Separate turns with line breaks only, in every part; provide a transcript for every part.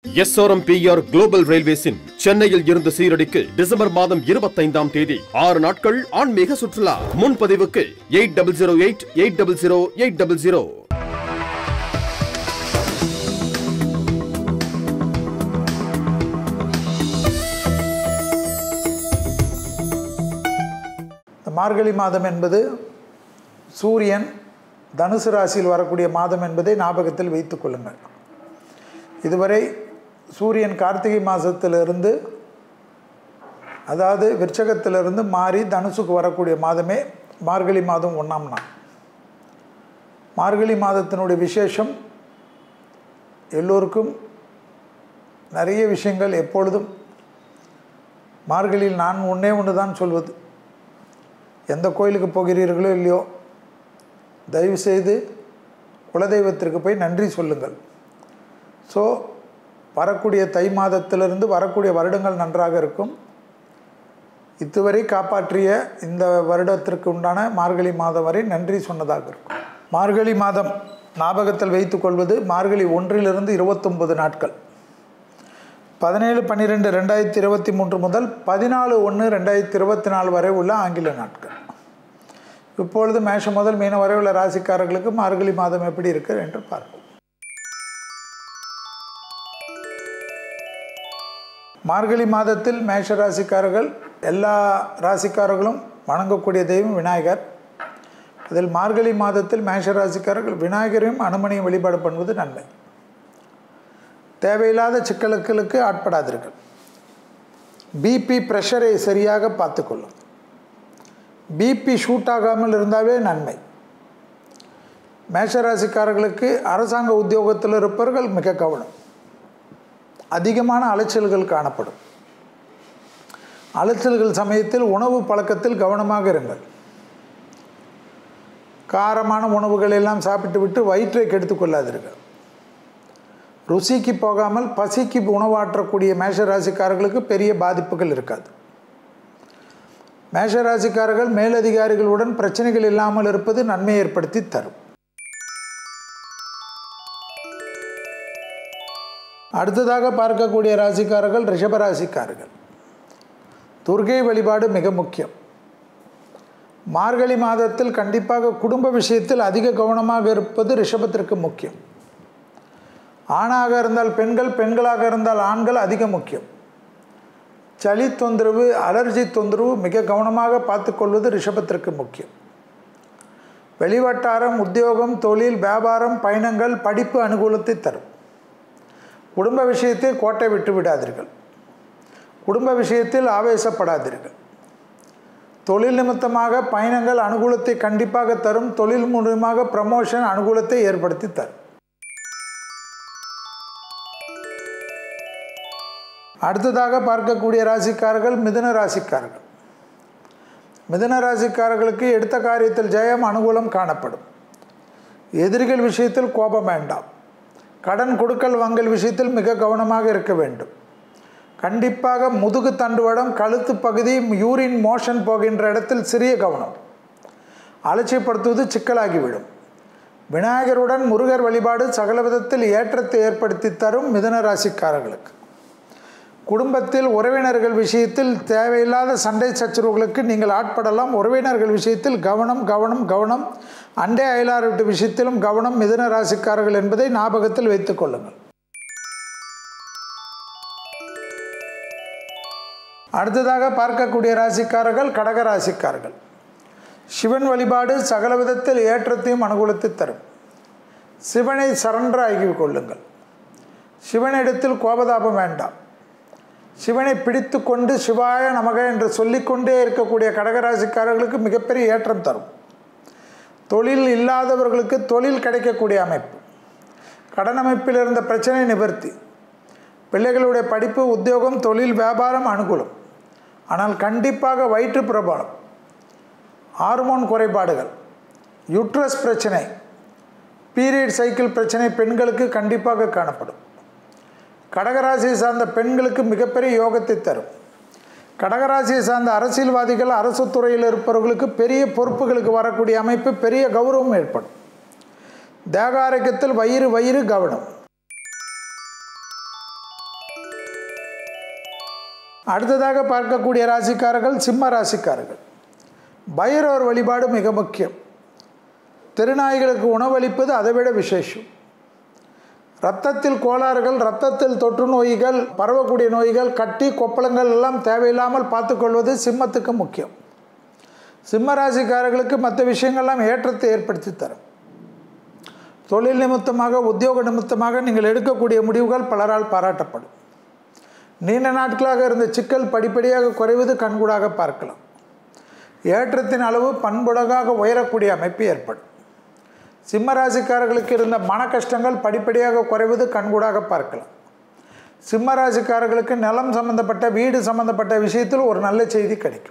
SRMPR global ரயில்வேஸின் சென்னையில் இருந்து சீரடிக்கு December மாதம் இருபத்தைந்தாம் தேதி ஆறு நாட்கள் ஆன்மீக சுற்றுலா முன்பதிவுக்கு eight double zero eight eight double zero eight double zero
இந்த மார்கழி மாதம் என்பது சூரியன் தனுசு ராசியில் வரக்கூடிய மாதம் என்பதை ஞாபகத்தில் வைத்துக் கொள்ளுங்கள் இதுவரை சூரியன் கார்த்திகை மாதத்திலிருந்து அதாவது விருச்சகத்திலிருந்து மாறி தனுசுக்கு வரக்கூடிய மாதமே மார்கழி மாதம் ஒன்றாம் நாள் மார்கழி மாதத்தினுடைய விசேஷம் எல்லோருக்கும் நிறைய விஷயங்கள் எப்பொழுதும் மார்கழியில் நான் ஒன்றே ஒன்று தான் சொல்வது எந்த கோயிலுக்கு போகிறீர்களோ இல்லையோ தயவு செய்து குலதெய்வத்திற்கு போய் நன்றி சொல்லுங்கள் ஸோ வரக்கூடிய தை மாதத்திலிருந்து வரக்கூடிய வருடங்கள் நன்றாக இருக்கும் இதுவரை காப்பாற்றிய இந்த வருடத்திற்கு உண்டான மார்கழி மாதம் வரை நன்றி சொன்னதாக இருக்கும் மார்கழி மாதம் ஞாபகத்தில் வைத்துக்கொள்வது மார்கழி ஒன்றிலிருந்து இருபத்தொன்பது நாட்கள் பதினேழு பன்னிரெண்டு ரெண்டாயிரத்தி இருபத்தி மூன்று முதல் பதினாலு ஒன்று ரெண்டாயிரத்தி இருபத்தி நாலு வரை உள்ள ஆங்கில நாட்கள் இப்பொழுது மேஷம் முதல் மீன வரை உள்ள ராசிக்காரர்களுக்கு மார்கழி மாதம் எப்படி இருக்கு என்று பார்ப்போம் மார்கழி மாதத்தில் மேஷ ராசிக்காரர்கள் எல்லா ராசிக்காரர்களும் வணங்கக்கூடிய தெய்வம் விநாயகர் அதில் மார்கழி மாதத்தில் மேஷ ராசிக்காரர்கள் விநாயகரையும் அனுமனையும் வழிபாடு பண்ணுவது நன்மை தேவையில்லாத சிக்கலுக்களுக்கு ஆட்படாதீர்கள் பிபி ப்ரெஷரை சரியாக பார்த்துக்கொள்ளும் பிபி ஷூட் ஆகாமல் இருந்தாவே நன்மை மேஷராசிக்காரர்களுக்கு அரசாங்க உத்தியோகத்தில் இருப்பவர்கள் மிக கவனம் அதிகமான அலைச்சல்கள் காணப்படும் அலைச்சல்கள் சமயத்தில் உணவு பழக்கத்தில் கவனமாக இருங்கள் காரமான உணவுகள் எல்லாம் சாப்பிட்டு விட்டு வயிற்றை கெடுத்து கொள்ளாதீர்கள் ருசிக்கு போகாமல் பசிக்கு உணவாற்றக்கூடிய மேஷராசிக்காரர்களுக்கு பெரிய பாதிப்புகள் இருக்காது மேஷராசிக்காரர்கள் மேலதிகாரிகளுடன் பிரச்சனைகள் இல்லாமல் இருப்பது நன்மை ஏற்படுத்தி தரும் அடுத்ததாக பார்க்கக்கூடிய ராசிக்காரர்கள் ரிஷபராசிக்காரர்கள் துர்கை வழிபாடு மிக முக்கியம் மார்கழி மாதத்தில் கண்டிப்பாக குடும்ப விஷயத்தில் அதிக கவனமாக இருப்பது ரிஷபத்திற்கு முக்கியம் ஆணாக இருந்தால் பெண்கள் பெண்களாக இருந்தால் ஆண்கள் அதிக முக்கியம் சளி தொந்தரவு அலர்ஜி தொந்தரவு மிக கவனமாக பார்த்துக்கொள்வது ரிஷபத்திற்கு முக்கியம் வெளிவட்டாரம் உத்தியோகம் தொழில் வியாபாரம் பயணங்கள் படிப்பு அனுகூலத்தை தரும் குடும்ப விஷயத்தில் கோட்டை விட்டு விடாதீர்கள் குடும்ப விஷயத்தில் ஆவேசப்படாதீர்கள் தொழில் நிமித்தமாக பயணங்கள் அனுகூலத்தை கண்டிப்பாக தரும் தொழில் மூலமாக ப்ரமோஷன் அனுகூலத்தை ஏற்படுத்தி தரும் அடுத்ததாக பார்க்கக்கூடிய ராசிக்காரர்கள் மிதுன ராசிக்காரர்கள் மிதுன ராசிக்காரர்களுக்கு எடுத்த காரியத்தில் ஜெயம் அனுகூலம் காணப்படும் எதிரிகள் விஷயத்தில் கோபம் வேண்டாம் கடன் கொடுக்கல் வாங்கல் விஷயத்தில் மிக கவனமாக இருக்க வேண்டும் கண்டிப்பாக முதுகு தண்டுவடம் கழுத்து பகுதி யூரின் மோஷன் போகின்ற இடத்தில் சிறிய கவனம் அலட்சியப்படுத்துவது சிக்கலாகிவிடும் விநாயகருடன் முருகர் வழிபாடு சகல விதத்தில் ஏற்றத்தை ஏற்படுத்தி தரும் மிதுன ராசிக்காரர்களுக்கு குடும்பத்தில் உறவினர்கள் விஷயத்தில் தேவையில்லாத சண்டை சச்சரவுகளுக்கு நீங்கள் ஆட்படலாம் உறவினர்கள் விஷயத்தில் கவனம் கவனம் கவனம் அண்டை அயலார் வீட்டு விஷயத்திலும் கவனம் மிதுன ராசிக்காரர்கள் என்பதை ஞாபகத்தில் வைத்துக் கொள்ளுங்கள் அடுத்ததாக பார்க்கக்கூடிய ராசிக்காரர்கள் கடக ராசிக்காரர்கள் சிவன் வழிபாடு சகல விதத்தில் ஏற்றத்தையும் அனுகூலத்தை தரும் சிவனை சரண்டர் ஆகி கொள்ளுங்கள் சிவனிடத்தில் கோபதாபம் வேண்டாம் சிவனை பிடித்து கொண்டு சிவாய நமக என்று சொல்லிக்கொண்டே இருக்கக்கூடிய கடகராசிக்காரர்களுக்கு மிகப்பெரிய ஏற்றம் தரும் தொழில் இல்லாதவர்களுக்கு தொழில் கிடைக்கக்கூடிய அமைப்பு கடன் அமைப்பில் இருந்த பிரச்சனை நிவர்த்தி பிள்ளைகளுடைய படிப்பு உத்தியோகம் தொழில் வியாபாரம் அனுகூலம் ஆனால் கண்டிப்பாக வயிற்று பிரபலம் ஹார்மோன் குறைபாடுகள் யூட்ரஸ் பிரச்சனை பீரியட் சைக்கிள் பிரச்சனை பெண்களுக்கு கண்டிப்பாக காணப்படும் கடகராசியை சார்ந்த பெண்களுக்கு மிகப்பெரிய யோகத்தை தரும் கடகராசியை சார்ந்த அரசியல்வாதிகள் அரசு துறையில் இருப்பவர்களுக்கு பெரிய பொறுப்புகளுக்கு வரக்கூடிய அமைப்பு பெரிய கௌரவம் ஏற்படும் தேக ஆரோக்கியத்தில் வயிறு வயிறு கவனம் அடுத்ததாக பார்க்கக்கூடிய ராசிக்காரர்கள் சிம்ம ராசிக்காரர்கள் பைரவர் வழிபாடு மிக முக்கியம் திருநாய்களுக்கு உணவளிப்பது அதைவிட விசேஷம் இரத்தத்தில் கோளாறுகள் இரத்தத்தில் தொற்று நோய்கள் பரவக்கூடிய நோய்கள் கட்டி கொப்பளங்கள் எல்லாம் தேவையில்லாமல் பார்த்துக்கொள்வது சிம்மத்துக்கு முக்கியம் சிம்ம ராசிக்காரர்களுக்கு மற்ற விஷயங்கள்லாம் ஏற்றத்தை ஏற்படுத்தி தரும் தொழில் நிமித்தமாக உத்தியோக நிமித்தமாக நீங்கள் எடுக்கக்கூடிய முடிவுகள் பலரால் பாராட்டப்படும் நீண்ட நாட்களாக இருந்த சிக்கல் படிப்படியாக குறைவது கண்கூடாக பார்க்கலாம் ஏற்றத்தின் அளவு பண்புலகாக உயரக்கூடிய அமைப்பு ஏற்படும் சிம்ம ராசிக்காரர்களுக்கு இருந்த மன கஷ்டங்கள் படிப்படியாக குறைவது கண்கூடாக பார்க்கலாம் சிம்ம ராசிக்காரர்களுக்கு நிலம் சம்பந்தப்பட்ட வீடு சம்பந்தப்பட்ட விஷயத்தில் ஒரு நல்ல செய்தி கிடைக்கும்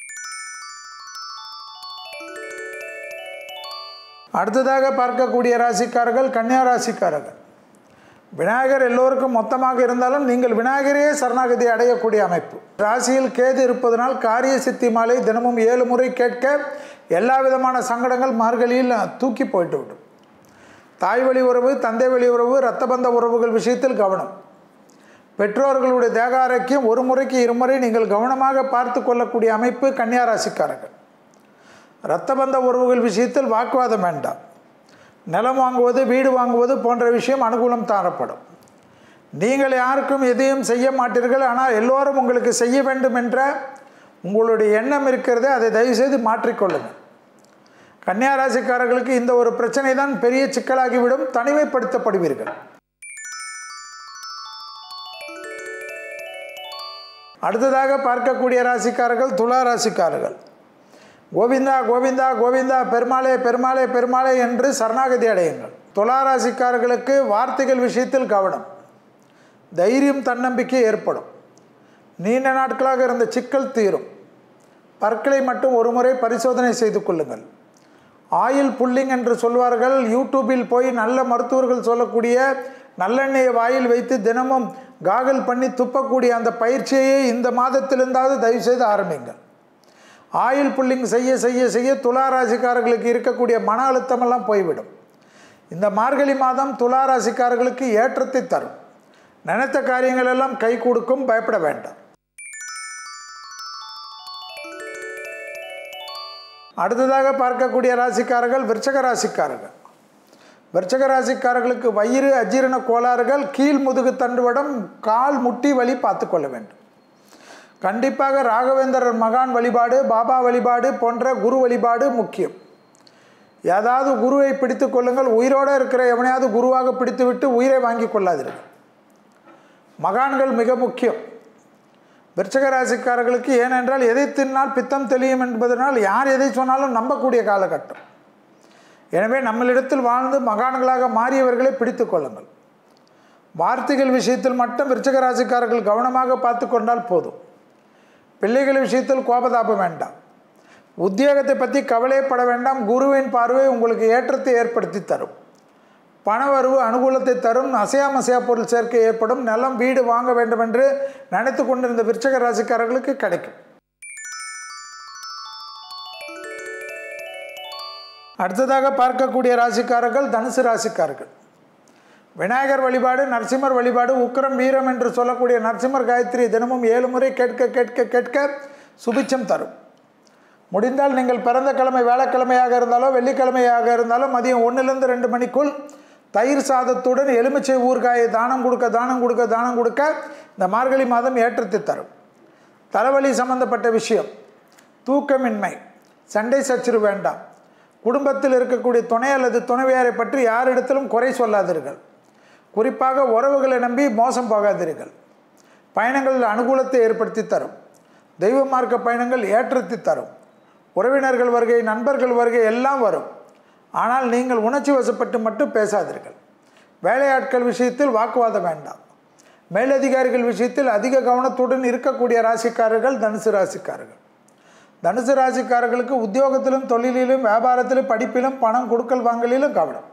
அடுத்ததாக பார்க்கக்கூடிய ராசிக்காரர்கள் கன்னியா ராசிக்காரர்கள் விநாயகர் எல்லோருக்கும் மொத்தமாக இருந்தாலும் நீங்கள் விநாயகரையே சரணாகதி அடையக்கூடிய அமைப்பு ராசியில் கேது இருப்பதனால் காரிய சித்தி மாலை தினமும் ஏழு முறை கேட்க எல்லா விதமான சங்கடங்கள் மார்கழியில் தூக்கி போயிட்டு விடும் தாய் வழி உறவு தந்தை வழி உறவு இரத்த பந்த உறவுகள் விஷயத்தில் கவனம் பெற்றோர்களுடைய தேக ஆரோக்கியம் ஒரு முறைக்கு இருமுறை நீங்கள் கவனமாக பார்த்து கொள்ளக்கூடிய அமைப்பு கன்னியா ராசிக்காரர்கள் இரத்த பந்த உறவுகள் விஷயத்தில் வாக்குவாதம் வேண்டாம் நிலம் வாங்குவது வீடு வாங்குவது போன்ற விஷயம் அனுகூலம் தாரப்படும் நீங்கள் யாருக்கும் எதையும் செய்ய மாட்டீர்கள் ஆனால் எல்லோரும் உங்களுக்கு செய்ய வேண்டும் என்ற உங்களுடைய எண்ணம் இருக்கிறதே அதை தயவுசெய்து மாற்றிக்கொள்ளுங்கள் கன்னியாராசிக்காரர்களுக்கு இந்த ஒரு பிரச்சனை தான் பெரிய சிக்கலாகிவிடும் தனிமைப்படுத்தப்படுவீர்கள் அடுத்ததாக பார்க்கக்கூடிய ராசிக்காரர்கள் துலா ராசிக்காரர்கள் கோவிந்தா கோவிந்தா கோவிந்தா பெருமாளே பெருமாளே பெருமாளே என்று சரணாகதி அடையுங்கள் துளாராசிக்காரர்களுக்கு வார்த்தைகள் விஷயத்தில் கவனம் தைரியம் தன்னம்பிக்கை ஏற்படும் நீண்ட நாட்களாக இருந்த சிக்கல் தீரும் பற்களை மட்டும் ஒரு முறை பரிசோதனை செய்து கொள்ளுங்கள் ஆயில் புல்லிங் என்று சொல்வார்கள் யூடியூபில் போய் நல்ல மருத்துவர்கள் சொல்லக்கூடிய நல்லெண்ணெயை வாயில் வைத்து தினமும் காகல் பண்ணி துப்பக்கூடிய அந்த பயிற்சியை இந்த மாதத்திலிருந்தாவது தயவுசெய்து ஆரம்பிங்கள் ஆயில் புல்லிங் செய்ய செய்ய செய்ய துலா ராசிக்காரர்களுக்கு இருக்கக்கூடிய மன அழுத்தமெல்லாம் போய்விடும் இந்த மார்கழி மாதம் துலா ராசிக்காரர்களுக்கு ஏற்றத்தை தரும் நினைத்த காரியங்கள் எல்லாம் கை கொடுக்கும் பயப்பட வேண்டாம் அடுத்ததாக பார்க்கக்கூடிய ராசிக்காரர்கள் விருச்சக ராசிக்காரர்கள் விருச்சக ராசிக்காரர்களுக்கு வயிறு அஜீரண கோளாறுகள் கீழ் முதுகு தண்டுவடம் கால் முட்டி வலி பார்த்து கொள்ள வேண்டும் கண்டிப்பாக ராகவேந்திரர் மகான் வழிபாடு பாபா வழிபாடு போன்ற குரு வழிபாடு முக்கியம் ஏதாவது குருவை பிடித்து கொள்ளுங்கள் உயிரோடு இருக்கிற எவனையாவது குருவாக பிடித்துவிட்டு உயிரை வாங்கி கொள்ளாதீர்கள் மகான்கள் மிக முக்கியம் விருச்சக ராசிக்காரர்களுக்கு ஏனென்றால் எதை தின்னால் பித்தம் தெளியும் என்பதனால் யார் எதை சொன்னாலும் நம்பக்கூடிய காலகட்டம் எனவே நம்மளிடத்தில் வாழ்ந்து மகான்களாக மாறியவர்களை பிடித்து கொள்ளுங்கள் வார்த்தைகள் விஷயத்தில் மட்டும் விருச்சக ராசிக்காரர்கள் கவனமாக பார்த்து கொண்டால் போதும் பிள்ளைகள் விஷயத்தில் கோபதாபம் வேண்டாம் உத்தியோகத்தை பற்றி கவலைப்பட வேண்டாம் குருவின் பார்வை உங்களுக்கு ஏற்றத்தை ஏற்படுத்தி தரும் பணவரவு அனுகூலத்தை தரும் அசையாமசையா பொருள் சேர்க்கை ஏற்படும் நிலம் வீடு வாங்க வேண்டும் என்று நினைத்து கொண்டிருந்த விருச்சக ராசிக்காரர்களுக்கு கிடைக்கும் அடுத்ததாக பார்க்கக்கூடிய ராசிக்காரர்கள் தனுசு ராசிக்காரர்கள் விநாயகர் வழிபாடு நரசிம்மர் வழிபாடு உக்கரம் வீரம் என்று சொல்லக்கூடிய நரசிம்மர் காயத்ரி தினமும் ஏழு முறை கேட்க கேட்க கேட்க சுபிச்சம் தரும் முடிந்தால் நீங்கள் பிறந்த கிழமை வேலைக்கிழமையாக இருந்தாலோ வெள்ளிக்கிழமையாக இருந்தாலோ மதியம் ஒன்றுலேருந்து ரெண்டு மணிக்குள் தயிர் சாதத்துடன் எலுமிச்சை ஊறுகாயை தானம் கொடுக்க தானம் கொடுக்க தானம் கொடுக்க இந்த மார்கழி மாதம் ஏற்றத்தை தரும் தலைவலி சம்பந்தப்பட்ட விஷயம் தூக்கமின்மை சண்டை சச்சரவு வேண்டாம் குடும்பத்தில் இருக்கக்கூடிய துணை அல்லது துணைவியாரை பற்றி யாரிடத்திலும் குறை சொல்லாதீர்கள் குறிப்பாக உறவுகளை நம்பி மோசம் போகாதீர்கள் பயணங்களில் அனுகூலத்தை ஏற்படுத்தி தரும் தெய்வ மார்க்க பயணங்கள் ஏற்றத்தை தரும் உறவினர்கள் வருகை நண்பர்கள் வருகை எல்லாம் வரும் ஆனால் நீங்கள் உணர்ச்சி வசப்பட்டு மட்டும் பேசாதீர்கள் வேலையாட்கள் விஷயத்தில் வாக்குவாதம் வேண்டாம் மேலதிகாரிகள் விஷயத்தில் அதிக கவனத்துடன் இருக்கக்கூடிய ராசிக்காரர்கள் தனுசு ராசிக்காரர்கள் தனுசு ராசிக்காரர்களுக்கு உத்தியோகத்திலும் தொழிலிலும் வியாபாரத்திலும் படிப்பிலும் பணம் கொடுக்கல் வாங்கலிலும் கவனம்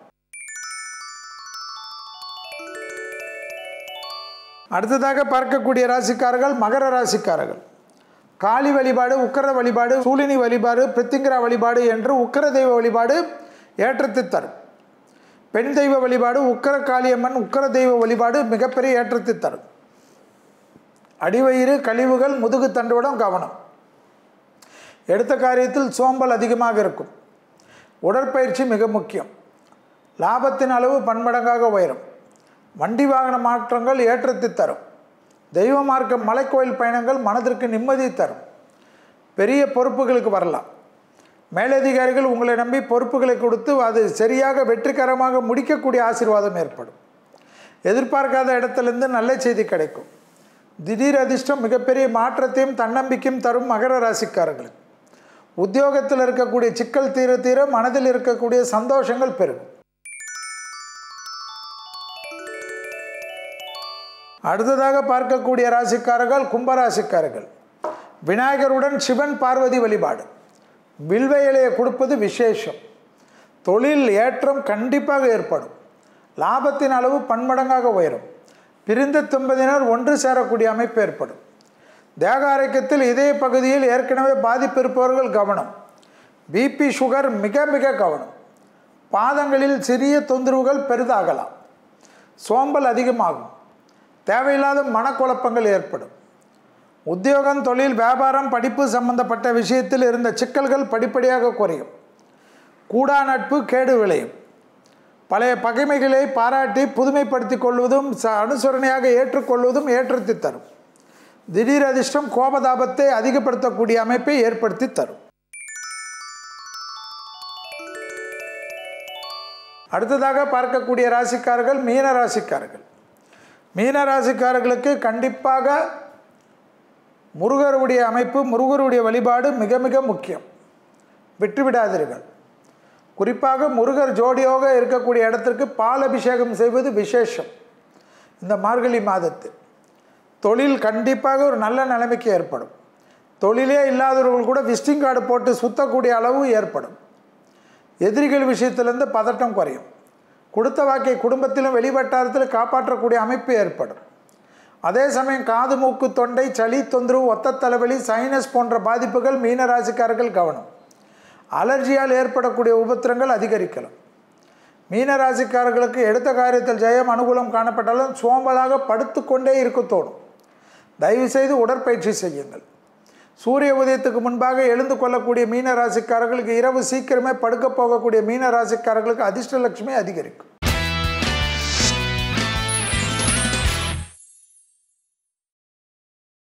அடுத்ததாக பார்க்கக்கூடிய ராசிக்காரர்கள் மகர ராசிக்காரர்கள் காளி வழிபாடு உக்கர வழிபாடு சூலினி வழிபாடு பிரித்திங்கரா வழிபாடு என்று உக்கர தெய்வ வழிபாடு ஏற்றத்தை தரும் பெண் தெய்வ வழிபாடு உக்கர காளியம்மன் உக்கர தெய்வ வழிபாடு மிகப்பெரிய ஏற்றத்தை தரும் அடிவயிறு கழிவுகள் முதுகு தண்டுவிடம் கவனம் எடுத்த காரியத்தில் சோம்பல் அதிகமாக இருக்கும் உடற்பயிற்சி மிக முக்கியம் லாபத்தின் அளவு பன்மடங்காக உயரும் வண்டி வாகன மாற்றங்கள் ஏற்றத்தை தரும் தெய்வ மார்க்க மலைக்கோயில் பயணங்கள் மனதிற்கு நிம்மதி தரும் பெரிய பொறுப்புகளுக்கு வரலாம் மேலதிகாரிகள் உங்களை நம்பி பொறுப்புகளை கொடுத்து அது சரியாக வெற்றிகரமாக முடிக்கக்கூடிய ஆசீர்வாதம் ஏற்படும் எதிர்பார்க்காத இடத்துலேருந்து நல்ல செய்தி கிடைக்கும் திடீர் அதிர்ஷ்டம் மிகப்பெரிய மாற்றத்தையும் தன்னம்பிக்கையும் தரும் மகர ராசிக்காரர்களுக்கு உத்தியோகத்தில் இருக்கக்கூடிய சிக்கல் தீர தீர மனதில் இருக்கக்கூடிய சந்தோஷங்கள் பெருகும் அடுத்ததாக பார்க்கக்கூடிய ராசிக்காரர்கள் கும்பராசிக்காரர்கள் விநாயகருடன் சிவன் பார்வதி வழிபாடு வில்வ இலையை கொடுப்பது விசேஷம் தொழில் ஏற்றம் கண்டிப்பாக ஏற்படும் லாபத்தின் அளவு பன்மடங்காக உயரும் பிரிந்த தம்பதியினர் ஒன்று சேரக்கூடிய அமைப்பு ஏற்படும் தேக ஆரோக்கியத்தில் இதய பகுதியில் ஏற்கனவே பாதிப்பு இருப்பவர்கள் கவனம் பிபி சுகர் மிக மிக கவனம் பாதங்களில் சிறிய தொந்தரவுகள் பெரிதாகலாம் சோம்பல் அதிகமாகும் தேவையில்லாத மனக்குழப்பங்கள் ஏற்படும் உத்தியோகம் தொழில் வியாபாரம் படிப்பு சம்பந்தப்பட்ட விஷயத்தில் இருந்த சிக்கல்கள் படிப்படியாக குறையும் கூடா நட்பு கேடு விளையும் பழைய பகைமைகளை பாராட்டி புதுமைப்படுத்தி கொள்வதும் ச அனுசரணையாக ஏற்றுக்கொள்வதும் ஏற்றத்தை தரும் திடீர் அதிர்ஷ்டம் கோபதாபத்தை அதிகப்படுத்தக்கூடிய அமைப்பை ஏற்படுத்தி தரும் அடுத்ததாக பார்க்கக்கூடிய ராசிக்காரர்கள் மீன ராசிக்காரர்கள் மீன ராசிக்காரர்களுக்கு கண்டிப்பாக முருகருடைய அமைப்பு முருகருடைய வழிபாடு மிக மிக முக்கியம் விட்டுவிடாதீர்கள் குறிப்பாக முருகர் ஜோடியாக இருக்கக்கூடிய இடத்திற்கு பால் அபிஷேகம் செய்வது விசேஷம் இந்த மார்கழி மாதத்தில் தொழில் கண்டிப்பாக ஒரு நல்ல நிலைமைக்கு ஏற்படும் தொழிலே இல்லாதவர்கள் கூட விசிட்டிங் கார்டு போட்டு சுத்தக்கூடிய அளவு ஏற்படும் எதிரிகள் விஷயத்திலிருந்து பதட்டம் குறையும் கொடுத்த வாக்கை குடும்பத்திலும் வெளிவட்டாரத்தில் காப்பாற்றக்கூடிய அமைப்பு ஏற்படும் அதே சமயம் காது மூக்கு தொண்டை சளி தொந்தரவு ஒத்த தலைவலி சைனஸ் போன்ற பாதிப்புகள் மீன ராசிக்காரர்கள் கவனம் அலர்ஜியால் ஏற்படக்கூடிய உபத்திரங்கள் அதிகரிக்கலாம் மீன ராசிக்காரர்களுக்கு எடுத்த காரியத்தில் ஜெயம் அனுகூலம் காணப்பட்டாலும் சோம்பலாக படுத்துக்கொண்டே இருக்க தோணும் தயவுசெய்து உடற்பயிற்சி செய்யுங்கள் சூரிய உதயத்துக்கு முன்பாக எழுந்து கொள்ளக்கூடிய மீன ராசிக்காரர்களுக்கு இரவு சீக்கிரமே படுக்க போகக்கூடிய மீன ராசிக்காரர்களுக்கு அதிர்ஷ்டலட்சுமி அதிகரிக்கும்